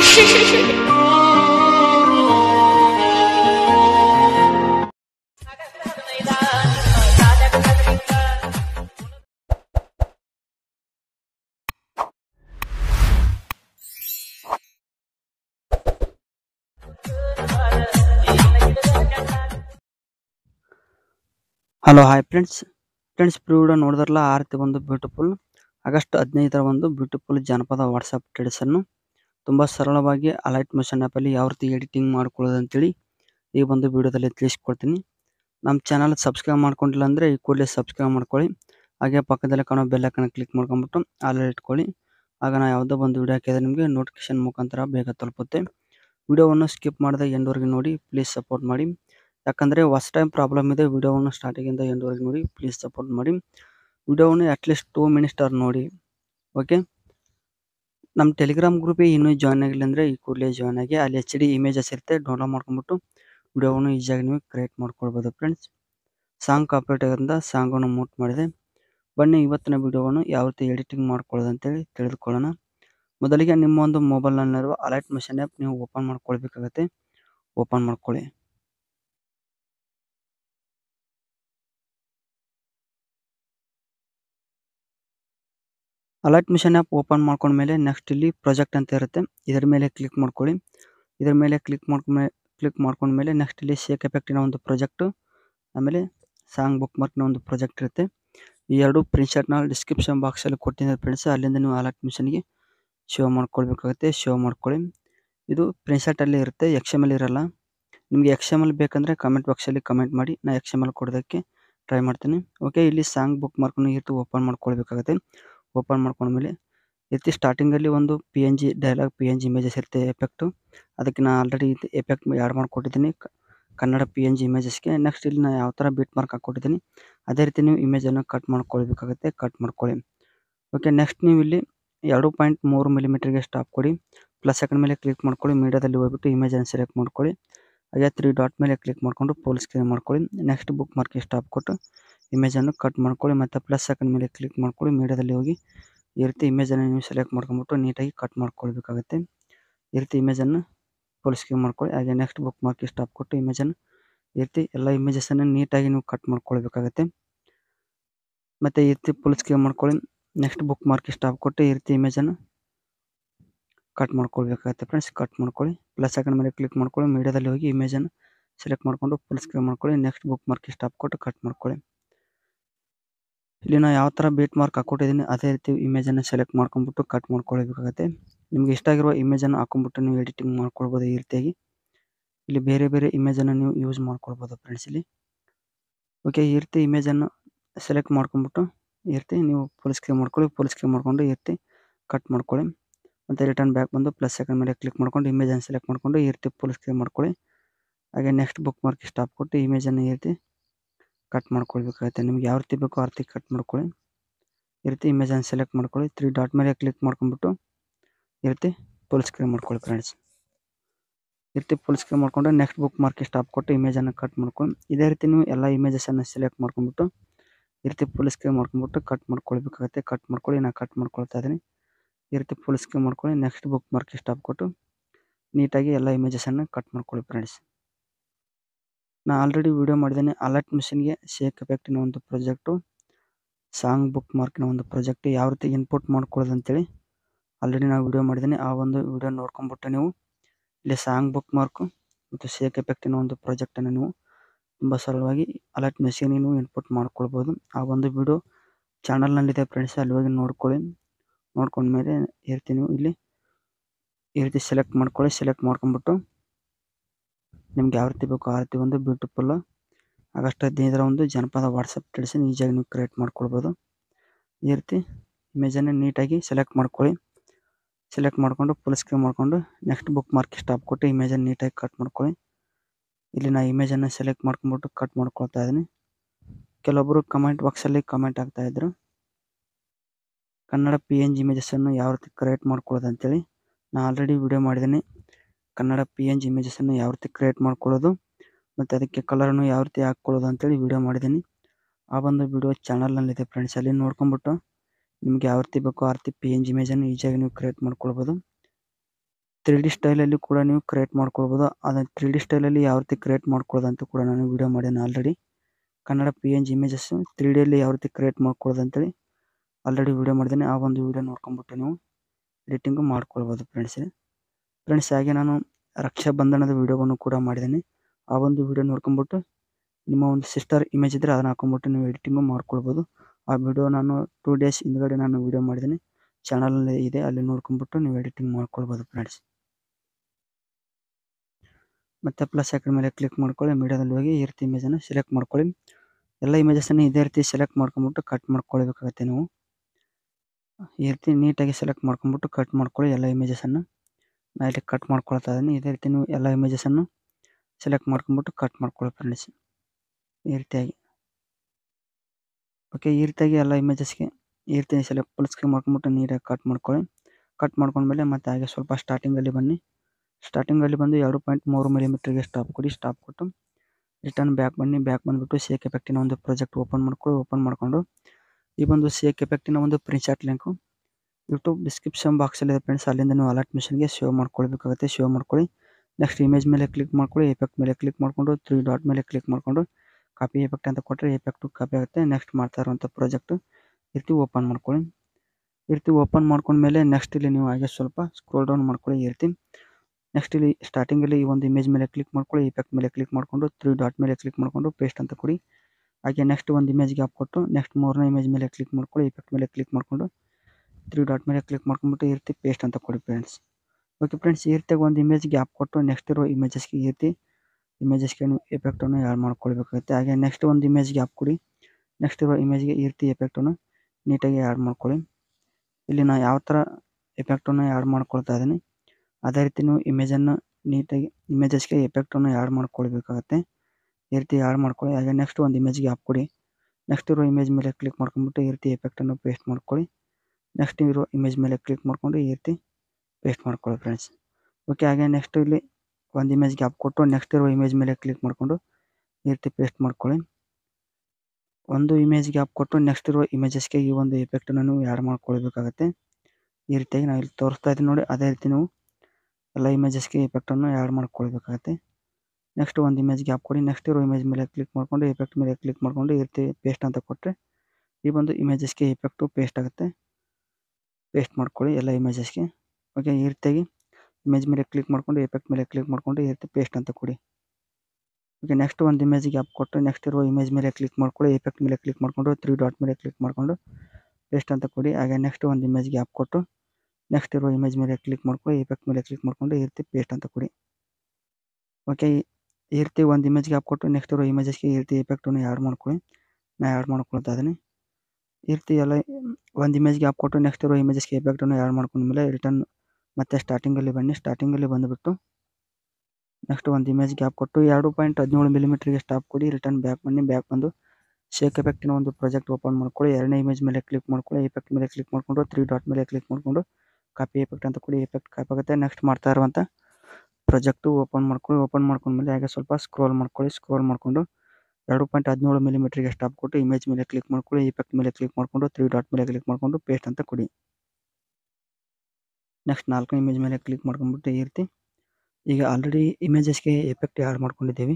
hello hi friends friends ಪ್ರಿವಿಡಿಯೋ ನೋಡಿದ್ರಲ್ಲ ಆ ರೀತಿ ಒಂದು ಬ್ಯೂಟಿಫುಲ್ ಆಗಸ್ಟ್ ಹದಿನೈದರ ಒಂದು ಬ್ಯೂಟಿಫುಲ್ ಜಾನಪದ ವಾಟ್ಸಪ್ ಟ್ರೇಡ್ಸನ್ನು ತುಂಬ ಸರಳವಾಗಿ ಅಲೈಟ್ ಮಿಷನ್ ಆ್ಯಪಲ್ಲಿ ಯಾವ ರೀತಿ ಎಡಿಟಿಂಗ್ ಮಾಡ್ಕೊಳ್ಳೋದು ಅಂತೇಳಿ ಈ ಒಂದು ವಿಡಿಯೋದಲ್ಲಿ ತಿಳಿಸ್ಕೊಡ್ತೀನಿ ನಮ್ಮ ಚಾನಲ್ ಸಬ್ಸ್ಕ್ರೈಬ್ ಮಾಡ್ಕೊಂಡಿಲ್ಲ ಅಂದರೆ ಈ ಕೂಡಲೇ ಸಬ್ಸ್ಕ್ರೈಬ್ ಮಾಡ್ಕೊಳ್ಳಿ ಹಾಗೆ ಪಕ್ಕದಲ್ಲಿ ಕಾಣೋ ಬೆಲ್ ಐಕನ್ ಕ್ಲಿಕ್ ಮಾಡ್ಕೊಂಬಿಟ್ಟು ಅಲ್ಲೇ ಇಟ್ಕೊಳ್ಳಿ ಆಗ ನಾ ಯಾವುದೋ ಒಂದು ವಿಡಿಯೋ ಹಾಕಿದ್ರೆ ನಿಮಗೆ ನೋಟಿಫಿಕೇಶನ್ ಮುಖಾಂತರ ಬೇಗ ತಲುಪುತ್ತೆ ವಿಡಿಯೋವನ್ನು ಸ್ಕಿಪ್ ಮಾಡದೆ ಎಂಡ್ವರೆಗೆ ನೋಡಿ ಪ್ಲೀಸ್ ಸಪೋರ್ಟ್ ಮಾಡಿ ಯಾಕಂದರೆ ಹೊಸ ಟೈಮ್ ಪ್ರಾಬ್ಲಮ್ ಇದೆ ವಿಡಿಯೋವನ್ನು ಸ್ಟಾರ್ಟಿಂಗಿಂದ ಎಂಡ್ವರೆಗೆ ನೋಡಿ ಪ್ಲೀಸ್ ಸಪೋರ್ಟ್ ಮಾಡಿ ವಿಡಿಯೋವನ್ನು ಅಟ್ಲೀಸ್ಟ್ ಟೂ ಮಿನಿಟ್ಸ್ ಆರ್ ನೋಡಿ ಓಕೆ ನಮ್ಮ ಟೆಲಿಗ್ರಾಮ್ ಗ್ರೂಪಿಗೆ ಇನ್ನೂ ಜಾಯ್ನ್ ಆಗಿಲ್ಲ ಅಂದರೆ ಈ ಕೂಡಲೇ ಜಾಯ್ನ್ ಆಗಿ ಅಲ್ಲಿ ಎಚ್ ಡಿ ಇಮೇಜಸ್ ಇರುತ್ತೆ ಡೌನ್ಲೋಡ್ ಮಾಡ್ಕೊಂಬಿಟ್ಟು ವಿಡಿಯೋವನ್ನು ಈಸಿಯಾಗಿ ನೀವು ಕ್ರಿಯೇಟ್ ಮಾಡ್ಕೊಳ್ಬೋದು ಫ್ರೆಂಡ್ಸ್ ಸಾಂಗ್ ಕಾಪರೇಟ್ ಆಗಿರೋದ್ರಿಂದ ಸಾಂಗನ್ನು ಮೂಟ್ ಮಾಡಿದೆ ಬನ್ನಿ ಇವತ್ತಿನ ವಿಡಿಯೋವನ್ನು ಯಾವ ರೀತಿ ಎಡಿಟಿಂಗ್ ಮಾಡ್ಕೊಳ್ಳೋದು ಅಂತೇಳಿ ತಿಳಿದುಕೊಳ್ಳೋಣ ಮೊದಲಿಗೆ ನಿಮ್ಮ ಒಂದು ಮೊಬೈಲ್ನಲ್ಲಿರುವ ಅಲರ್ಟ್ ಮಿಷನ್ ಆ್ಯಪ್ ನೀವು ಓಪನ್ ಮಾಡ್ಕೊಳ್ಬೇಕಾಗತ್ತೆ ಓಪನ್ ಮಾಡ್ಕೊಳ್ಳಿ ಅಲರ್ಟ್ ಮಿಷನ್ ಆ್ಯಪ್ ಓಪನ್ ಮಾಡ್ಕೊಂಡ್ಮೇಲೆ ನೆಕ್ಸ್ಟ್ ಇಲ್ಲಿ ಪ್ರಾಜೆಕ್ಟ್ ಅಂತ ಇರುತ್ತೆ ಇದರ ಮೇಲೆ ಕ್ಲಿಕ್ ಮಾಡ್ಕೊಳ್ಳಿ ಇದರ ಮೇಲೆ ಕ್ಲಿಕ್ ಮಾಡ್ಕೊಂಡ್ಮೇ ಕ್ಲಿಕ್ ಮಾಡ್ಕೊಂಡ್ಮೇಲೆ ನೆಕ್ಸ್ಟ್ ಇಲ್ಲಿ ಶೇಕ್ ಎಫೆಕ್ಟಿನ ಒಂದು ಪ್ರಾಜೆಕ್ಟು ಆಮೇಲೆ ಸಾಂಗ್ ಬುಕ್ ಮಾರ್ಕ್ನ ಒಂದು ಪ್ರಾಜೆಕ್ಟ್ ಇರುತ್ತೆ ಈ ಎರಡು ಪ್ರಿನ್ಶಾಟ್ನ ಡಿಸ್ಕ್ರಿಪ್ಷನ್ ಬಾಕ್ಸಲ್ಲಿ ಕೊಟ್ಟಿದ್ದಾರೆ ಫ್ರೆಂಡ್ಸ್ ಅಲ್ಲಿಂದ ನೀವು ಅಲರ್ಟ್ ಮಿಷನ್ಗೆ ಶೋ ಮಾಡ್ಕೊಳ್ಬೇಕಾಗುತ್ತೆ ಶೋ ಮಾಡ್ಕೊಳ್ಳಿ ಇದು ಪ್ರಿನ್ಶಾಟಲ್ಲಿ ಇರುತ್ತೆ ಎಕ್ಸ್ ಎಮ್ ಎಲ್ ಇರಲ್ಲ ನಿಮಗೆ ಎಕ್ಸ್ ಎಮ್ ಎಲ್ ಬೇಕಂದರೆ ಕಮೆಂಟ್ ಬಾಕ್ಸಲ್ಲಿ ಕಮೆಂಟ್ ಮಾಡಿ ನಾನು ಎಕ್ಸ್ ಎಮ್ ಎಲ್ ಕೊಡೋದಕ್ಕೆ ಟ್ರೈ ಮಾಡ್ತೀನಿ ಓಕೆ ಇಲ್ಲಿ ಸಾಂಗ್ ಬುಕ್ ಮಾರ್ಕನ್ನು ಇತ್ತು ಓಪನ್ ಮಾಡ್ಕೊಳ್ಬೇಕಾಗುತ್ತೆ ಓಪನ್ ಮಾಡ್ಕೊಂಡ್ಮೇಲೆ ಇರ್ತಿ ಸ್ಟಾರ್ಟಿಂಗಲ್ಲಿ ಒಂದು P N G dialog P N G images ಇರುತ್ತೆ ಎಫೆಕ್ಟು ಅದಕ್ಕೆ ನಾನು ಆಲ್ರೆಡಿ ಎಫೆಕ್ಟ್ ಆ್ಯಡ್ ಮಾಡಿಕೊಟ್ಟಿದ್ದೀನಿ ಕನ್ನಡ ಪಿ ಎನ್ ಜಿ ಇಮೇಜಸ್ಗೆ ನೆಕ್ಸ್ಟ್ ಇಲ್ಲಿ ನಾನು ಯಾವ ಥರ ಬಿಟ್ ಮಾರ್ಕ್ ಹಾಕ್ಕೊಟ್ಟಿದ್ದೀನಿ ಅದೇ ರೀತಿ ನೀವು ಇಮೇಜನ್ನು ಕಟ್ ಮಾಡ್ಕೊಳ್ಬೇಕಾಗುತ್ತೆ ಕಟ್ ಮಾಡ್ಕೊಳ್ಳಿ ಓಕೆ ನೆಕ್ಸ್ಟ್ ನೀವು ಇಲ್ಲಿ ಎರಡು ಪಾಯಿಂಟ್ ಮೂರು ಮಿಲಿಮೀಟ್ರಿಗೆ ಸ್ಟಾಪ್ ಕೊಡಿ ಪ್ಲಸ್ ಸೆಕೆಂಡ್ ಮೇಲೆ ಕ್ಲಿಕ್ ಮಾಡ್ಕೊಳ್ಳಿ ಮೀಡಿಯಾದಲ್ಲಿ ಹೋಗ್ಬಿಟ್ಟು ಇಮೇಜನ್ನು ಸೆಲೆಕ್ಟ್ ಮಾಡ್ಕೊಳ್ಳಿ ಹಾಗೆ ತ್ರೀ ಡಾಟ್ ಮೇಲೆ ಕ್ಲಿಕ್ ಮಾಡ್ಕೊಂಡು ಪೋಲ್ ಸ್ಕ್ರೀನ್ ಮಾಡ್ಕೊಳ್ಳಿ ನೆಕ್ಸ್ಟ್ ಬುಕ್ ಮಾರ್ಕಿಗೆ ಸ್ಟಾಪ್ ಕೊಟ್ಟು ಇಮೇಜನ್ನು ಕಟ್ ಮಾಡ್ಕೊಳ್ಳಿ ಮತ್ತು ಪ್ಲಸ್ ಸೆಕೆಂಡ್ ಮೇಲೆ ಕ್ಲಿಕ್ ಮಾಡ್ಕೊಳ್ಳಿ ಮೀಡಿಯಾದಲ್ಲಿ ಹೋಗಿ ಈ ರೀತಿ ಇಮೇಜನ್ನು ನೀವು ಸೆಲೆಕ್ಟ್ ಮಾಡ್ಕೊಂಬಿಟ್ಟು ನೀಟಾಗಿ ಕಟ್ ಮಾಡ್ಕೊಳ್ಬೇಕಾಗುತ್ತೆ ಈ ರೀತಿ ಇಮೇಜನ್ನು ಫುಲ್ ಸ್ಕ್ರೀನ್ ಮಾಡ್ಕೊಳ್ಳಿ ಹಾಗೆ ನೆಕ್ಸ್ಟ್ ಬುಕ್ ಮಾರ್ಕಿಗೆ ಸ್ಟಾಪ್ ಕೊಟ್ಟು ಇಮೇಜನ್ನು ಈ ರೀತಿ ಎಲ್ಲ ಇಮೇಜಸನ್ನು ನೀಟಾಗಿ ನೀವು ಕಟ್ ಮಾಡ್ಕೊಳ್ಬೇಕಾಗುತ್ತೆ ಮತ್ತು ಈ ರೀತಿ ಫುಲ್ ಸ್ಕ್ರೀನ್ ಮಾಡ್ಕೊಳ್ಳಿ ನೆಕ್ಸ್ಟ್ ಬುಕ್ ಮಾರ್ಕಿಗೆ ಸ್ಟಾಪ್ ಕೊಟ್ಟು ಈ ರೀತಿ ಇಮೇಜನ್ನು ಕಟ್ ಮಾಡ್ಕೊಳ್ಬೇಕಾಗುತ್ತೆ ಫ್ರೆಂಡ್ಸ್ ಕಟ್ ಮಾಡ್ಕೊಳ್ಳಿ ಪ್ಲಸ್ ಸೆಕೆಂಡ್ ಮೇಲೆ ಕ್ಲಿಕ್ ಮಾಡ್ಕೊಳ್ಳಿ ಮೀಡಿಯಾದಲ್ಲಿ ಹೋಗಿ ಇಮೇಜನ್ನು ಸೆಲೆಕ್ಟ್ ಮಾಡಿಕೊಂಡು ಫುಲ್ ಸ್ಕ್ರೀನ್ ಮಾಡ್ಕೊಳ್ಳಿ ನೆಕ್ಸ್ಟ್ ಬುಕ್ ಮಾರ್ಕಿಗೆ ಸ್ಟಾಪ್ ಕೊಟ್ಟು ಕಟ್ ಮಾಡ್ಕೊಳ್ಳಿ ಇಲ್ಲಿ ನಾನು ಯಾವ ಥರ ಬೀಟ್ ಮಾರ್ಕ್ ಹಾಕ್ಕೊಟ್ಟಿದ್ದೀನಿ ಅದೇ ರೀತಿ ಇಮೇಜನ್ನು ಸೆಲೆಕ್ಟ್ ಮಾಡ್ಕೊಂಬಿಟ್ಟು ಕಟ್ ಮಾಡ್ಕೊಳ್ಬೇಕಾಗತ್ತೆ ನಿಮ್ಗೆ ಇಷ್ಟ ಆಗಿರುವ ಇಮೇಜನ್ನು ಹಾಕೊಂಡ್ಬಿಟ್ಟು ನೀವು ಎಡಿಟಿಂಗ್ ಮಾಡ್ಕೊಳ್ಬೋದು ಈ ರೀತಿಯಾಗಿ ಇಲ್ಲಿ ಬೇರೆ ಬೇರೆ ಇಮೇಜನ್ನು ನೀವು ಯೂಸ್ ಮಾಡ್ಕೊಳ್ಬೋದು ಫ್ರೆಂಡ್ಸ್ ಇಲ್ಲಿ ಓಕೆ ಈ ರೀತಿ ಇಮೇಜನ್ನು ಸೆಲೆಕ್ಟ್ ಮಾಡ್ಕೊಂಬಿಟ್ಟು ಈ ರೀತಿ ನೀವು ಫುಲ್ ಸ್ಕ್ರೀನ್ ಮಾಡ್ಕೊಳ್ಳಿ ಫುಲ್ ಸ್ಕ್ರೀನ್ ಮಾಡ್ಕೊಂಡು ಈ ರೀತಿ ಕಟ್ ಮಾಡ್ಕೊಳ್ಳಿ ಮತ್ತು ರಿಟರ್ನ್ ಬ್ಯಾಕ್ ಬಂದು ಪ್ಲಸ್ ಸೆಕೆಂಡ್ ಮೇಲೆ ಕ್ಲಿಕ್ ಮಾಡ್ಕೊಂಡು ಇಮೇಜನ್ನು ಸೆಲೆಕ್ಟ್ ಮಾಡ್ಕೊಂಡು ಈ ರೀತಿ ಫುಲ್ ಸ್ಕ್ರೀನ್ ಮಾಡ್ಕೊಳ್ಳಿ ಹಾಗೆ ನೆಕ್ಸ್ಟ್ ಬುಕ್ ಮಾರ್ಕ್ ಸ್ಟಾಪ್ ಕೊಟ್ಟು ಇಮೇಜನ್ನು ಈ ರೀತಿ ಕಟ್ ಮಾಡ್ಕೊಳ್ಬೇಕಾಗುತ್ತೆ ನಿಮ್ಗೆ ಯಾವ ರೀತಿ ಬೇಕೋ ಆ ರೀತಿ ಕಟ್ ಮಾಡ್ಕೊಳ್ಳಿ ಈ ರೀತಿ ಇಮೇಜನ್ನು ಸೆಲೆಕ್ಟ್ ಮಾಡ್ಕೊಳ್ಳಿ ತ್ರೀ ಡಾಟ್ ಮೇಲೆ ಕ್ಲಿಕ್ ಮಾಡ್ಕೊಂಬಿಟ್ಟು ಈ ರೀತಿ ಫುಲ್ ಸ್ಕ್ರೀನ್ ಮಾಡ್ಕೊಳ್ಳಿ ಫ್ರೆಂಡ್ಸ್ ಈ ರೀತಿ ಫುಲ್ ಸ್ಕ್ರೀನ್ ಮಾಡ್ಕೊಂಡು ನೆಕ್ಸ್ಟ್ ಬುಕ್ ಮಾರ್ಕ್ ಸ್ಟಾಪ್ ಕೊಟ್ಟು ಇಮೇಜನ್ನು ಕಟ್ ಮಾಡ್ಕೊಂಡು ಇದೇ ರೀತಿ ನೀವು ಎಲ್ಲ ಇಮೇಜಸನ್ನು ಸೆಲೆಕ್ಟ್ ಮಾಡ್ಕೊಂಬಿಟ್ಟು ಈ ರೀತಿ ಫುಲ್ ಸ್ಕ್ರೀನ್ ಮಾಡ್ಕೊಂಬಿಟ್ಟು ಕಟ್ ಮಾಡ್ಕೊಳ್ಬೇಕಾಗುತ್ತೆ ಕಟ್ ಮಾಡ್ಕೊಳ್ಳಿ ನಾನು ಕಟ್ ಮಾಡ್ಕೊಳ್ತಾ ಇದ್ದೀನಿ ಈ ರೀತಿ ಫುಲ್ ಸ್ಕ್ರೀನ್ ಮಾಡ್ಕೊಳ್ಳಿ ನೆಕ್ಸ್ಟ್ ಬುಕ್ ಮಾರ್ಕ್ ಸ್ಟಾಪ್ ಕೊಟ್ಟು ನೀಟಾಗಿ ಎಲ್ಲ ಇಮೇಜಸನ್ನು ಕಟ್ ಮಾಡ್ಕೊಳ್ಳಿ ಫ್ರೆಂಡ್ಸ್ ನಾನು ಆಲ್ರೆಡಿ ವಿಡಿಯೋ ಮಾಡಿದ್ದೇನೆ ಅಲರ್ಟ್ ಮಿಷನ್ಗೆ ಶೇಕ್ ಎಫೆಕ್ಟಿನ ಒಂದು ಪ್ರಾಜೆಕ್ಟು ಸಾಂಗ್ ಬುಕ್ ಮಾರ್ಕಿನ ಒಂದು ಪ್ರಾಜೆಕ್ಟ್ ಯಾವ ರೀತಿ ಇನ್ಪುಟ್ ಮಾಡ್ಕೊಳ್ಳೋದು ಅಂತೇಳಿ ಆಲ್ರೆಡಿ ನಾವು ವಿಡಿಯೋ ಮಾಡಿದ್ದೀನಿ ಆ ಒಂದು ವಿಡಿಯೋ ನೋಡ್ಕೊಂಬಿಟ್ಟು ನೀವು ಇಲ್ಲಿ ಸಾಂಗ್ ಬುಕ್ ಮಾರ್ಕು ಮತ್ತು ಶೇಕ್ ಎಫೆಕ್ಟಿನ ಒಂದು ಪ್ರಾಜೆಕ್ಟನ್ನು ನೀವು ತುಂಬ ಸರಳವಾಗಿ ಅಲರ್ಟ್ ಮೆಷಿನಿಗೆ ನೀವು ಇನ್ಪುಟ್ ಮಾಡ್ಕೊಳ್ಬೋದು ಆ ಒಂದು ವಿಡಿಯೋ ಚಾನಲ್ನಲ್ಲಿದೆ ಫ್ರೆಂಡ್ಸ್ ಅಲ್ಲಿ ಹೋಗಿ ನೋಡ್ಕೊಳ್ಳಿ ನೋಡ್ಕೊಂಡ್ಮೇಲೆ ಈ ರೀತಿ ನೀವು ಇಲ್ಲಿ ಈ ರೀತಿ ಸೆಲೆಕ್ಟ್ ಮಾಡ್ಕೊಳ್ಳಿ ಸೆಲೆಕ್ಟ್ ಮಾಡ್ಕೊಂಬಿಟ್ಟು ನಿಮ್ಗೆ ಯಾವ ರೀತಿ ಬೇಕೋ ಆ ರೀತಿ ಒಂದು ಬ್ಯೂಟಿಫುಲ್ ಆಗಸ್ಟ್ ಹದಿನೈದರ ಒಂದು ಜನಪದ ವಾಟ್ಸಪ್ ಟ್ರೆಡಿಷನ್ ಈಸಿಯಾಗಿ ನೀವು ಕ್ರಿಯೇಟ್ ಮಾಡ್ಕೊಳ್ಬೋದು ಈ ರೀತಿ ಇಮೇಜನ್ನು ನೀಟಾಗಿ ಸೆಲೆಕ್ಟ್ ಮಾಡ್ಕೊಳ್ಳಿ ಸೆಲೆಕ್ಟ್ ಮಾಡಿಕೊಂಡು ಫುಲ್ ಸ್ಕ್ರೀನ್ ಮಾಡಿಕೊಂಡು ನೆಕ್ಸ್ಟ್ ಬುಕ್ ಮಾರ್ಕ್ ಸ್ಟಾಪ್ ಕೊಟ್ಟು ಇಮೇಜನ್ನು ನೀಟಾಗಿ ಕಟ್ ಮಾಡ್ಕೊಳ್ಳಿ ಇಲ್ಲಿ ನಾ ಇಮೇಜನ್ನು ಸೆಲೆಕ್ಟ್ ಮಾಡ್ಕೊಂಬಿಟ್ಟು ಕಟ್ ಮಾಡ್ಕೊಳ್ತಾ ಇದ್ದೀನಿ ಕೆಲವೊಬ್ಬರು ಕಮೆಂಟ್ ಬಾಕ್ಸಲ್ಲಿ ಕಮೆಂಟ್ ಆಗ್ತಾಯಿದ್ರು ಕನ್ನಡ ಪಿ ಎನ್ ಜಿ ಇಮೇಜಸನ್ನು ಯಾವ ರೀತಿ ಕ್ರಿಯೇಟ್ ಮಾಡ್ಕೊಳ್ಳೋದು ಅಂತೇಳಿ ನಾನು ಆಲ್ರೆಡಿ ವಿಡಿಯೋ ಮಾಡಿದ್ದೀನಿ ಕನ್ನಡ ಪಿ ಎನ್ ಜಿ ಇಮೇಜಸನ್ನು ಯಾವ ರೀತಿ ಕ್ರಿಯೇಟ್ ಮಾಡ್ಕೊಳ್ಳೋದು ಮತ್ತು ಅದಕ್ಕೆ ಕಲರನ್ನು ಯಾವ ರೀತಿ ಹಾಕ್ಕೊಳ್ಳೋದು ಅಂತೇಳಿ ವಿಡಿಯೋ ಮಾಡಿದ್ದೀನಿ ಆ ಒಂದು ವಿಡಿಯೋ ಚಾನಲ್ನಲ್ಲಿದೆ ಫ್ರೆಂಡ್ಸ್ ಅಲ್ಲಿ ನೋಡ್ಕೊಂಬಿಟ್ಟು ನಿಮ್ಗೆ ಯಾವ ರೀತಿ ಬೇಕೋ ಆ ರೀತಿ ಪಿ ಎನ್ ಜಿ ಇಮೇಜನ್ನು ಈಸಿಯಾಗಿ ನೀವು ಕ್ರಿಯೇಟ್ ಮಾಡ್ಕೊಳ್ಬೋದು ತ್ರೀ ಡಿ ಸ್ಟೈಲಲ್ಲಿ ಕೂಡ ನೀವು ಕ್ರಿಯೇಟ್ ಮಾಡ್ಕೊಳ್ಬೋದು ಅದು ತ್ರೀ ಡಿ ಸ್ಟೈಲಲ್ಲಿ ಯಾವ ರೀತಿ ಕ್ರಿಯೇಟ್ ಮಾಡ್ಕೊಳ್ಳೋದು ಅಂತ ಕೂಡ ನಾನು ವಿಡಿಯೋ ಮಾಡೀನಿ already Kannada P N G images three ಡಿಯಲ್ಲಿ ಯಾವ ರೀತಿ ಕ್ರಿಯೇಟ್ ಮಾಡ್ಕೊಳ್ಳೋದು ಅಂತೇಳಿ ಆಲ್ರೆಡಿ ವಿಡಿಯೋ ಮಾಡಿದ್ದೀನಿ ಆ ಒಂದು ವಿಡಿಯೋ ನೋಡ್ಕೊಂಬಿಟ್ಟು ನೀವು ಎಡಿಟಿಂಗು ಮಾಡ್ಕೊಳ್ಬೋದು ಫ್ರೆಂಡ್ಸ್ ಫ್ರೆಂಡ್ಸ್ ಹಾಗೆ ನಾನು ರಕ್ಷಾಬಂಧನದ ವಿಡಿಯೋವನ್ನು ಕೂಡ ಮಾಡಿದ್ದೀನಿ ಆ ಒಂದು ವಿಡಿಯೋ ನೋಡ್ಕೊಂಬಿಟ್ಟು ನಿಮ್ಮ ಒಂದು ಸಿಸ್ಟರ್ ಇಮೇಜ್ ಇದ್ದರೆ ಅದನ್ನು ಹಾಕೊಂಬಿಟ್ಟು ನೀವು ಎಡಿಟಿಂಗು ಮಾಡ್ಕೊಳ್ಬೋದು ಆ ವಿಡಿಯೋ ನಾನು ಟೂ ಡೇಸ್ ಹಿಂದ್ಗಡೆ ನಾನು ವಿಡಿಯೋ ಮಾಡಿದ್ದೀನಿ ಚಾನಲಲ್ಲಿ ಇದೆ ಅಲ್ಲಿ ನೋಡ್ಕೊಂಬಿಟ್ಟು ನೀವು ಎಡಿಟಿಂಗ್ ಮಾಡ್ಕೊಳ್ಬೋದು ಫ್ರೆಂಡ್ಸ್ ಮತ್ತು ಪ್ಲಸ್ ಐಕನ್ ಮೇಲೆ ಕ್ಲಿಕ್ ಮಾಡ್ಕೊಳ್ಳಿ ಮೀಡಿಯಾದಲ್ಲಿ ಹೋಗಿ ಈ ರೀತಿ ಇಮೇಜನ್ನು ಸೆಲೆಕ್ಟ್ ಮಾಡ್ಕೊಳ್ಳಿ ಎಲ್ಲ ಇಮೇಜಸನ್ನು ಇದೇ ರೀತಿ ಸೆಲೆಕ್ಟ್ ಮಾಡ್ಕೊಂಬಿಟ್ಟು ಕಟ್ ಮಾಡ್ಕೊಳ್ಬೇಕಾಗತ್ತೆ ನೀವು ಈ ರೀತಿ ನೀಟಾಗಿ ಸೆಲೆಕ್ಟ್ ಮಾಡ್ಕೊಂಬಿಟ್ಟು ಕಟ್ ಮಾಡ್ಕೊಳ್ಳಿ ಎಲ್ಲ ಇಮೇಜಸನ್ನು ನಾ ಇಲ್ಲಿ ಕಟ್ ಮಾಡ್ಕೊಳ್ತಾ ಇದ್ದೀನಿ ಇದೇ ರೀತಿ ನೀವು ಎಲ್ಲ ಇಮೇಜಸನ್ನು ಸೆಲೆಕ್ಟ್ ಮಾಡ್ಕೊಂಬಿಟ್ಟು ಕಟ್ ಮಾಡ್ಕೊಳ್ಳಿ ಫ್ರೆಂಡ್ಸ್ ಈ ರೀತಿಯಾಗಿ ಓಕೆ ಈ ರೀತಿಯಾಗಿ ಎಲ್ಲ ಇಮೇಜಸ್ಗೆ ಈ ರೀತಿ ಸೆಲೆಕ್ಟ್ ಫುಲ್ ಸ್ಕ್ರೀನ್ ಮಾಡ್ಕೊಂಬಿಟ್ಟು ನೀಟಾಗಿ ಕಟ್ ಮಾಡ್ಕೊಳ್ಳಿ ಕಟ್ ಮಾಡ್ಕೊಂಡ್ಮೇಲೆ ಮತ್ತೆ ಹಾಗೆ ಸ್ವಲ್ಪ ಸ್ಟಾರ್ಟಿಂಗಲ್ಲಿ ಬನ್ನಿ ಸ್ಟಾರ್ಟಿಂಗಲ್ಲಿ ಬಂದು ಎರಡು ಪಾಯಿಂಟ್ ಮೂರು ಮಿಲಿಮೀಟ್ರಿಗೆ ಸ್ಟಾಪ್ ಕೊಡಿ ಸ್ಟಾಪ್ ಕೊಟ್ಟು ರಿಟರ್ನ್ ಬ್ಯಾಕ್ ಬನ್ನಿ ಬ್ಯಾಕ್ ಬಂದುಬಿಟ್ಟು ಸೇಕ್ ಎಫೆಕ್ಟಿನ ಒಂದು ಪ್ರಾಜೆಕ್ಟ್ ಓಪನ್ ಮಾಡ್ಕೊಳ್ಳಿ ಓಪನ್ ಮಾಡಿಕೊಂಡು ಈ ಒಂದು ಸೇಕ್ ಎಫೆಕ್ಟಿನ ಒಂದು ಪ್ರಿನ್ಶಾಟ್ ಲಿಂಕು ಯೂಟ್ಯೂಬ್ ಡಿಸ್ಕ್ರಿಪ್ಷನ್ ಬಾಕ್ಸಲ್ಲಿದೆ ಫ್ರೆಂಡ್ಸ್ ಅಲ್ಲಿಂದ ನೀವು ಅಲರ್ಟ್ ಮಿಷನ್ಗೆ ಸೇವ್ ಮಾಡ್ಕೊಳ್ಬೇಕಾಗುತ್ತೆ ಸೇವ್ ಮಾಡ್ಕೊಳ್ಳಿ ನೆಕ್ಸ್ಟ್ ಇಮೇಜ್ ಮೇಲೆ ಕ್ಲಿಕ್ ಮಾಡ್ಕೊಳ್ಳಿ ಎಫೆಕ್ಟ್ ಮೇಲೆ ಕ್ಲಿಕ್ ಮಾಡಿಕೊಂಡು ತ್ರೀ ಡಾಟ್ ಮೇಲೆ ಕ್ಲಿಕ್ ಮಾಡಿಕೊಂಡು ಕಾಪಿ ಎಫೆಕ್ಟ್ ಅಂತ ಕೊಟ್ಟರೆ ಎಫೆಕ್ಟು ಕಾಪಿ ಆಗುತ್ತೆ ನೆಕ್ಸ್ಟ್ ಮಾಡ್ತಾ ಇರುವಂಥ ಪ್ರಾಜೆಕ್ಟು ಈ ರೀತಿ ಓಪನ್ ಮಾಡ್ಕೊಳ್ಳಿ ಈ ರೀತಿ ಓಪನ್ ಮಾಡ್ಕೊಂಡ್ಮೇಲೆ ನೆಕ್ಸ್ಟ್ ಇಲ್ಲಿ ನೀವು ಹಾಗೆ ಸ್ವಲ್ಪ ಸ್ಕ್ರೋಲ್ ಡೌನ್ ಮಾಡ್ಕೊಳ್ಳಿ ಈ ರೀತಿ ನೆಕ್ಸ್ಟ್ ಇಲ್ಲಿ ಸ್ಟಾರ್ಟಿಂಗಲ್ಲಿ ಈ ಒಂದು ಇಮೇಜ್ ಮೇಲೆ ಕ್ಲಿಕ್ ಮಾಡ್ಕೊಳ್ಳಿ ಎಫೆಕ್ಟ್ ಮೇಲೆ ಕ್ಲಿಕ್ ಮಾಡಿಕೊಂಡು ತ್ರೀ ಡಾಟ್ ಮೇಲೆ ಕ್ಲಿಕ್ ಮಾಡಿಕೊಂಡು ಪೇಸ್ಟ್ ಅಂತ ಕೊಡಿ ಹಾಗೆ ನೆಕ್ಸ್ಟ್ ಒಂದು ಇಮೇಜ್ ಗ್ಯಾಪ್ ಕೊಟ್ಟು ನೆಕ್ಸ್ಟ್ ಮೂರನೇ ಇಮೇಜ್ ಮೇಲೆ ಕ್ಲಿಕ್ ಮಾಡ್ಕೊಳ್ಳಿ ಎಫೆಕ್ಟ್ ಮೇಲೆ ಕ್ಲಿಕ್ ಮಾಡಿಕೊಂಡು ತ್ರೀ ಡಾಟ್ ಮೇಲೆ ಕ್ಲಿಕ್ ಮಾಡ್ಕೊಂಡ್ಬಿಟ್ಟು ಈ ರೀತಿ ಪೇಸ್ಟ್ ಅಂತ ಕೊಡಿ ಫ್ರೆಂಡ್ಸ್ ಓಕೆ ಫ್ರೆಂಡ್ಸ್ ಈ ರೀತಿಯಾಗಿ ಒಂದು ಇಮೇಜ್ ಗ್ಯಾಪ್ ಕೊಟ್ಟು ನೆಕ್ಸ್ಟ್ ಇರೋ ಇಮೇಜಸ್ಗೆ ಈ ರೀತಿ ಇಮೇಜಸ್ಗೆ ನೀವು ಎಫೆಕ್ಟನ್ನು ಆ್ಯಡ್ ಮಾಡ್ಕೊಳ್ಬೇಕಾಗುತ್ತೆ ಹಾಗೆ ನೆಕ್ಸ್ಟ್ ಒಂದು ಇಮೇಜ್ ಗ್ಯಾಪ್ ಕೊಡಿ ನೆಕ್ಸ್ಟ್ ಇರೋ ಇಮೇಜ್ಗೆ ಈ ರೀತಿ ಎಫೆಕ್ಟನ್ನು ನೀಟಾಗಿ ಆ್ಯಡ್ ಮಾಡ್ಕೊಳ್ಳಿ ಇಲ್ಲಿ ನಾನು ಯಾವ ಥರ ಎಫೆಕ್ಟನ್ನು ಆ್ಯಡ್ ಮಾಡ್ಕೊಳ್ತಾ ಇದ್ದೀನಿ ಅದೇ ರೀತಿ ನೀವು ಇಮೇಜನ್ನು ನೀಟಾಗಿ ಇಮೇಜಸ್ಗೆ ಎಫೆಕ್ಟನ್ನು ಆ್ಯಡ್ ಮಾಡ್ಕೊಳ್ಬೇಕಾಗತ್ತೆ ಈ ರೀತಿ ಆ್ಯಡ್ ಮಾಡ್ಕೊಳ್ಳಿ ಹಾಗೆ ನೆಕ್ಸ್ಟ್ ಒಂದು ಇಮೇಜ್ಗೆ ಆಪ್ ಕೊಡಿ ನೆಕ್ಸ್ಟ್ ಇರೋ ಇಮೇಜ್ ಮೇಲೆ ಕ್ಲಿಕ್ ಮಾಡ್ಕೊಂಡ್ಬಿಟ್ಟು ಈ ರೀತಿ ಎಫೆಕ್ಟನ್ನು ಪೇಸ್ಟ್ ಮಾಡ್ಕೊಳ್ಳಿ ನೆಕ್ಸ್ಟ್ ಇರೋ ಇಮೇಜ್ ಮೇಲೆ ಕ್ಲಿಕ್ ಮಾಡಿಕೊಂಡು ಈ ರೀತಿ ಪೇಸ್ಟ್ ಮಾಡ್ಕೊಳ್ಳಿ ಫ್ರೆಂಡ್ಸ್ ಓಕೆ ಹಾಗೆ ನೆಕ್ಸ್ಟ್ ಇಲ್ಲಿ ಒಂದು ಇಮೇಜ್ ಗ್ಯಾಪ್ ಕೊಟ್ಟು ನೆಕ್ಸ್ಟ್ ಇರೋ ಇಮೇಜ್ ಮೇಲೆ ಕ್ಲಿಕ್ ಮಾಡಿಕೊಂಡು ಈ ರೀತಿ ಪೇಸ್ಟ್ ಮಾಡ್ಕೊಳ್ಳಿ ಒಂದು ಇಮೇಜ್ ಗ್ಯಾಪ್ ಕೊಟ್ಟು ನೆಕ್ಸ್ಟ್ ಇರೋ ಇಮೇಜಸ್ಗೆ ಈ ಒಂದು ಎಫೆಕ್ಟನ್ನು ನೀವು ಆ್ಯಡ್ ಮಾಡ್ಕೊಳ್ಬೇಕಾಗತ್ತೆ ಈ ರೀತಿಯಾಗಿ ನಾವು ಇಲ್ಲಿ ತೋರಿಸ್ತಾ ಇದ್ದೀನಿ ನೋಡಿ ಅದೇ ರೀತಿ ನೀವು ಎಲ್ಲ ಇಮೇಜಸ್ಗೆ ಎಫೆಕ್ಟನ್ನು ಆ್ಯಡ್ ಮಾಡ್ಕೊಳ್ಬೇಕಾಗತ್ತೆ ನೆಕ್ಸ್ಟ್ ಒಂದು ಇಮೇಜ್ ಗ್ಯಾಪ್ ಕೊಡಿ ನೆಕ್ಸ್ಟ್ ಇರೋ ಇಮೇಜ್ ಮೇಲೆ ಕ್ಲಿಕ್ ಮಾಡಿಕೊಂಡು ಎಫೆಕ್ಟ್ ಮೇಲೆ ಕ್ಲಿಕ್ ಮಾಡಿಕೊಂಡು ಈ ರೀತಿ ಪೇಸ್ಟ್ ಅಂತ ಕೊಟ್ಟರೆ ಈ ಒಂದು ಇಮೇಜಸ್ಗೆ ಎಫೆಕ್ಟು ಪೇಸ್ಟ್ ಆಗುತ್ತೆ ಪೇಸ್ಟ್ ಮಾಡ್ಕೊಳ್ಳಿ ಎಲ್ಲ ಇಮೇಜಸ್ಗೆ ಓಕೆ ಈ ರೀತಿಯಾಗಿ ಇಮೇಜ್ ಮೇಲೆ ಕ್ಲಿಕ್ ಮಾಡಿಕೊಂಡು ಎಫೆಕ್ಟ್ ಮೇಲೆ ಕ್ಲಿಕ್ ಮಾಡಿಕೊಂಡು ಈ ರೀತಿ ಪೇಸ್ಟ್ ಅಂತ ಕೊಡಿ ಓಕೆ ನೆಕ್ಸ್ಟ್ ಒಂದು ಇಮೇಜ್ ಗ್ಯಾಪ್ ಕೊಟ್ಟು ನೆಕ್ಸ್ಟ್ ಇರೋ ಇಮೇಜ್ ಮೇಲೆ ಕ್ಲಿಕ್ ಮಾಡ್ಕೊಳ್ಳಿ ಎಫೆಕ್ಟ್ ಮೇಲೆ ಕ್ಲಿಕ್ ಮಾಡಿಕೊಂಡು ತ್ರೀ ಡಾಟ್ ಮೇಲೆ ಕ್ಲಿಕ್ ಮಾಡಿಕೊಂಡು ಪೇಸ್ಟ್ ಅಂತ ಕೊಡಿ ಹಾಗೆ ನೆಕ್ಸ್ಟ್ ಒಂದು ಇಮೇಜ್ ಗ್ಯಾಪ್ ಕೊಟ್ಟು ನೆಕ್ಸ್ಟ್ ಇರೋ ಇಮೇಜ್ ಮೇಲೆ ಕ್ಲಿಕ್ ಮಾಡ್ಕೊಳ್ಳಿ ಎಫೆಕ್ಟ್ ಮೇಲೆ ಕ್ಲಿಕ್ ಮಾಡಿಕೊಂಡು ಈ ರೀತಿ ಪೇಸ್ಟ್ ಅಂತ ಕೊಡಿ ಓಕೆ ಈ ರೀತಿ ಒಂದು ಇಮೇಜ್ ಗ್ಯಾಪ್ ಕೊಟ್ಟು ನೆಕ್ಸ್ಟ್ ಇರೋ ಇಮೇಜಸ್ಗೆ ಈ ರೀತಿ ಎಫೆಕ್ಟನ್ನು ಆ್ಯಡ್ ಮಾಡ್ಕೊಳ್ಳಿ ನಾನು ಆ್ಯಡ್ ಮಾಡ್ಕೊಳ್ತಾ ಇದ್ದೀನಿ ಈ ರೀತಿ ಎಲ್ಲ ಒಂದು ಇಮೇಜ್ ಗ್ಯಾಪ್ ಕೊಟ್ಟು ನೆಕ್ಸ್ಟ್ ಇರೋ ಇಮೇಜಸ್ಗೆ ಎಫೆಕ್ಟನ್ನು ಆ್ಯಡ್ ಮಾಡ್ಕೊಂಡ್ಮೇಲೆ ರಿಟರ್ನ್ ಮತ್ತೆ ಸ್ಟಾರ್ಟಿಂಗಲ್ಲಿ ಬನ್ನಿ ಸ್ಟಾರ್ಟಿಂಗಲ್ಲಿ ಬಂದುಬಿಟ್ಟು ನೆಕ್ಸ್ಟ್ ಒಂದು ಇಮೇಜ್ ಗ್ಯಾಪ್ ಕೊಟ್ಟು ಎರಡು ಪಾಯಿಂಟ್ ಹದಿನೇಳು ಮಿಲಿಮೀಟ್ರಿಗೆ ಸ್ಟಾಪ್ ಕೊಡಿ ರಿಟರ್ನ್ ಬ್ಯಾಕ್ ಬನ್ನಿ ಬ್ಯಾಕ್ ಬಂದು ಶೇಕ್ ಎಫೆಕ್ಟಿನ ಒಂದು ಪ್ರಾಜೆಕ್ಟ್ ಓಪನ್ ಮಾಡ್ಕೊಳ್ಳಿ ಎರಡನೇ ಇಮೇಜ್ ಮೇಲೆ ಕ್ಲಿಕ್ ಮಾಡ್ಕೊಳ್ಳಿ ಎಫೆಕ್ಟ್ ಮೇಲೆ ಕ್ಲಿಕ್ ಮಾಡಿಕೊಂಡು ತ್ರೀ ಡಾಟ್ ಮೇಲೆ ಕ್ಲಿಕ್ ಮಾಡಿಕೊಂಡು ಕಾಪಿ ಎಫೆಕ್ಟ್ ಅಂತ ಕೊಡಿ ಎಫೆಕ್ಟ್ ಕಾಪಿ ಆಗುತ್ತೆ ನೆಕ್ಸ್ಟ್ ಮಾಡ್ತಾ ಇರುವಂಥ ಪ್ರಾಜೆಕ್ಟು ಓಪನ್ ಮಾಡ್ಕೊಳ್ಳಿ ಓಪನ್ ಮಾಡ್ಕೊಂಡ್ಮೇಲೆ ಹಾಗೆ ಸ್ವಲ್ಪ ಸ್ಕ್ರೋಲ್ ಮಾಡ್ಕೊಳ್ಳಿ ಸ್ಕ್ರೋಲ್ ಮಾಡಿಕೊಂಡು ಎರಡು ಪಾಯಿಂಟ್ ಹದಿನೇಳು ಮಿಲಿಮೀಟ್ರಿಗೆ ಸ್ಟಾಪ್ ಕೊಟ್ಟು ಇಮೇಜ್ ಮೇಲೆ ಕ್ಲಿಕ್ ಮಾಡ್ಕೊಳ್ಳಿ ಎಫೆಕ್ಟ್ ಮೇಲೆ ಕ್ಲಿಕ್ ಮಾಡಿಕೊಂಡು ತ್ರೀ ಡಾಟ್ ಮೇಲೆ ಕ್ಲಿಕ್ ಮಾಡಿಕೊಂಡು ಪೇಸ್ಟ್ ಅಂತ ಕೊಡಿ ನೆಕ್ಸ್ಟ್ ನಾಲ್ಕು ಇಮೇಜ್ ಮೇಲೆ ಕ್ಲಿಕ್ ಮಾಡ್ಕೊಂಡ್ಬಿಟ್ಟು ಈ ರೀತಿ ಈಗ ಆಲ್ರೆಡಿ ಇಮೇಜಸ್ಗೆ ಎಫೆಕ್ಟ್ ಆ್ಯಡ್ ಮಾಡ್ಕೊಂಡಿದ್ದೀವಿ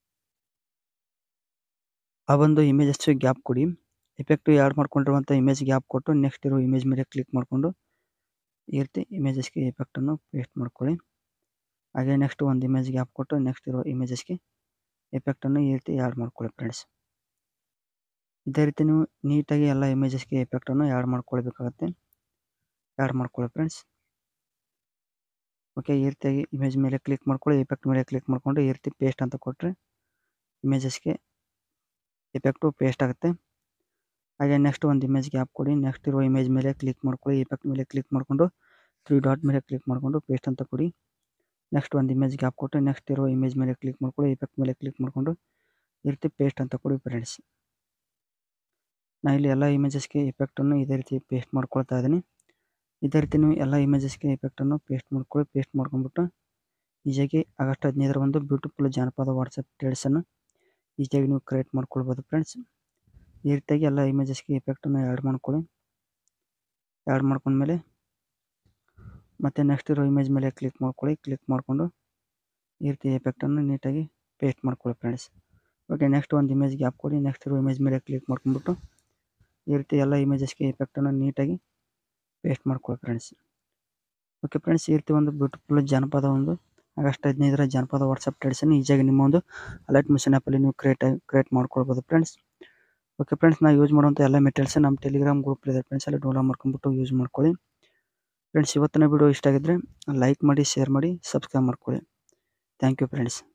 ಆ ಒಂದು ಇಮೇಜಸ್ ಗ್ಯಾಪ್ ಕೊಡಿ ಎಫೆಕ್ಟು ಆ್ಯಡ್ ಮಾಡ್ಕೊಂಡಿರುವಂಥ ಇಮೇಜ್ ಗ್ಯಾಪ್ ಕೊಟ್ಟು ನೆಕ್ಸ್ಟ್ ಇರೋ ಇಮೇಜ್ ಮೇಲೆ ಕ್ಲಿಕ್ ಮಾಡಿಕೊಂಡು ಈ ರೀತಿ ಇಮೇಜಸ್ಗೆ ಎಫೆಕ್ಟನ್ನು ಪೇಸ್ಟ್ ಮಾಡ್ಕೊಳ್ಳಿ ಹಾಗೆ ನೆಕ್ಸ್ಟ್ ಒಂದು ಇಮೇಜ್ ಗ್ಯಾಪ್ ಕೊಟ್ಟು ನೆಕ್ಸ್ಟ್ ಇರೋ ಇಮೇಜಸ್ಗೆ ಎಫೆಕ್ಟನ್ನು ಈ ರೀತಿ ಆ್ಯಡ್ ಮಾಡ್ಕೊಳ್ಳಿ ಫ್ರೆಂಡ್ಸ್ ಇದೇ ರೀತಿ ನೀವು ನೀಟಾಗಿ ಎಲ್ಲ ಇಮೇಜಸ್ಗೆ ಎಫೆಕ್ಟನ್ನು ಆ್ಯಡ್ ಮಾಡ್ಕೊಳ್ಬೇಕಾಗತ್ತೆ ಆ್ಯಡ್ ಮಾಡ್ಕೊಳ್ಳಿ ಫ್ರೆಂಡ್ಸ್ ಓಕೆ ಈ ರೀತಿಯಾಗಿ ಇಮೇಜ್ ಮೇಲೆ ಕ್ಲಿಕ್ ಮಾಡ್ಕೊಳ್ಳಿ ಎಫೆಕ್ಟ್ ಮೇಲೆ ಕ್ಲಿಕ್ ಮಾಡಿಕೊಂಡು ಈ ರೀತಿ ಪೇಸ್ಟ್ ಅಂತ ಕೊಟ್ಟರೆ ಇಮೇಜಸ್ಗೆ ಎಫೆಕ್ಟು ಪೇಸ್ಟ್ ಆಗುತ್ತೆ ಹಾಗೆ ನೆಕ್ಸ್ಟ್ ಒಂದು ಇಮೇಜ್ ಗ್ಯಾಪ್ ಕೊಡಿ ನೆಕ್ಸ್ಟ್ ಇರೋ ಇಮೇಜ್ ಮೇಲೆ ಕ್ಲಿಕ್ ಮಾಡ್ಕೊಳ್ಳಿ ಎಫೆಕ್ಟ್ ಮೇಲೆ ಕ್ಲಿಕ್ ಮಾಡಿಕೊಂಡು ತ್ರೀ ಡಾಟ್ ಮೇಲೆ ಕ್ಲಿಕ್ ಮಾಡಿಕೊಂಡು ಪೇಸ್ಟ್ ಅಂತ ಕೊಡಿ ನೆಕ್ಸ್ಟ್ ಒಂದು ಇಮೇಜ್ ಗ್ಯಾಪ್ ಕೊಟ್ಟು ನೆಕ್ಸ್ಟ್ ಇರೋ ಇಮೇಜ್ ಮೇಲೆ ಕ್ಲಿಕ್ ಮಾಡ್ಕೊಳ್ಳಿ ಎಫೆಕ್ಟ್ ಮೇಲೆ ಕ್ಲಿಕ್ ಮಾಡಿಕೊಂಡು ಈ ರೀತಿ ಪೇಸ್ಟ್ ಅಂತ ಕೊಡಿ ಫ್ರೆಂಡ್ಸ್ ನಾ ಇಲ್ಲಿ ಎಲ್ಲ ಇಮೇಜಸ್ಗೆ ಎಫೆಕ್ಟನ್ನು ಇದೇ ರೀತಿ ಪೇಸ್ಟ್ ಮಾಡ್ಕೊಳ್ತಾ ಇದ್ದೀನಿ ಇದೇ ರೀತಿ ನೀವು ಎಲ್ಲ ಇಮೇಜಸ್ಗೆ ಎಫೆಕ್ಟನ್ನು ಪೇಸ್ಟ್ ಮಾಡ್ಕೊಳ್ಳಿ ಪೇಸ್ಟ್ ಮಾಡ್ಕೊಂಡ್ಬಿಟ್ಟು ಈಸಿಯಾಗಿ ಆಗಸ್ಟ್ ಹದಿನೈದರ ಒಂದು ಬ್ಯೂಟಿಫುಲ್ ಜಾನಪದ ವಾಟ್ಸಪ್ ಟೇಲ್ಸನ್ನು ಈಸಿಯಾಗಿ ನೀವು ಕ್ರಿಯೇಟ್ ಮಾಡ್ಕೊಳ್ಬೋದು ಫ್ರೆಂಡ್ಸ್ ಈ ರೀತಿಯಾಗಿ ಎಲ್ಲ ಇಮೇಜಸ್ಗೆ ಎಫೆಕ್ಟನ್ನು ಆ್ಯಡ್ ಮಾಡ್ಕೊಳ್ಳಿ ಆ್ಯಡ್ ಮಾಡ್ಕೊಂಡ್ಮೇಲೆ ಮತ್ತು ನೆಕ್ಸ್ಟ್ ಇರೋ ಇಮೇಜ್ ಮೇಲೆ ಕ್ಲಿಕ್ ಮಾಡ್ಕೊಳ್ಳಿ ಕ್ಲಿಕ್ ಮಾಡಿಕೊಂಡು ಈ ರೀತಿ ಎಫೆಕ್ಟನ್ನು ನೀಟಾಗಿ ಪೇಸ್ಟ್ ಮಾಡ್ಕೊಳ್ಳಿ ಫ್ರೆಂಡ್ಸ್ ಓಕೆ ನೆಕ್ಸ್ಟ್ ಒಂದು ಇಮೇಜ್ ಗ್ಯಾಪ್ ಕೊಡಿ ನೆಕ್ಸ್ಟ್ ಇರೋ ಇಮೇಜ್ ಮೇಲೆ ಕ್ಲಿಕ್ ಮಾಡ್ಕೊಂಡ್ಬಿಟ್ಟು ಈ ರೀತಿ ಎಲ್ಲ ಇಮೇಜಸ್ಗೆ ಎಫೆಕ್ಟನ್ನು ನೀಟಾಗಿ ಪೇಸ್ಟ್ ಮಾಡ್ಕೊಳ್ಳಿ ಫ್ರೆಂಡ್ಸ್ ಓಕೆ ಫ್ರೆಂಡ್ಸ್ ಈ ರೀತಿ ಒಂದು ಬ್ಯೂಟಿಫುಲ್ ಜಾನಪದ ಒಂದು ಆಗಸ್ಟ್ ಹದಿನೈದರ ಜಾನಪದ ವಾಟ್ಸಪ್ ಟ್ರೆಡ್ಸನ್ನು ಈಸಿಯಾಗಿ ನಿಮ್ಮ ಒಂದು ಅಲರ್ಟ್ ಮಿಷನ್ ಆ್ಯಪಲ್ಲಿ ನೀವು ಕ್ರಿಯೇಟ್ ಕ್ರಿಯೇಟ್ ಮಾಡ್ಕೊಳ್ಬೋದು ಫ್ರೆಂಡ್ಸ್ ಓಕೆ ಫ್ರೆಂಡ್ಸ್ ನಾವು ಯೂಸ್ ಮಾಡುವಂಥ ಎಲ್ಲ ಮೆಟೀರಿಯಲ್ಸ್ ನಮ್ಮ ಟೆಲಿಗ್ರಾಮ್ ಗ್ರೂಪ್ ಇದೆ ಫ್ರೆಂಡ್ಸ್ ಅಲ್ಲಿ ಡೌನ್ಲೋಡ್ ಮಾಡ್ಕೊಂಡ್ಬಿಟ್ಟು ಯೂಸ್ ಮಾಡ್ಕೊಳ್ಳಿ ಫ್ರೆಂಡ್ಸ್ ಇವತ್ತಿನ ವಿಡಿಯೋ ಇಷ್ಟ ಆಗಿದ್ದರೆ ಲೈಕ್ ಮಾಡಿ ಶೇರ್ ಮಾಡಿ ಸಬ್ಸ್ಕ್ರೈಬ್ ಮಾಡ್ಕೊಳ್ಳಿ ಥ್ಯಾಂಕ್ ಯು ಫ್ರೆಂಡ್ಸ್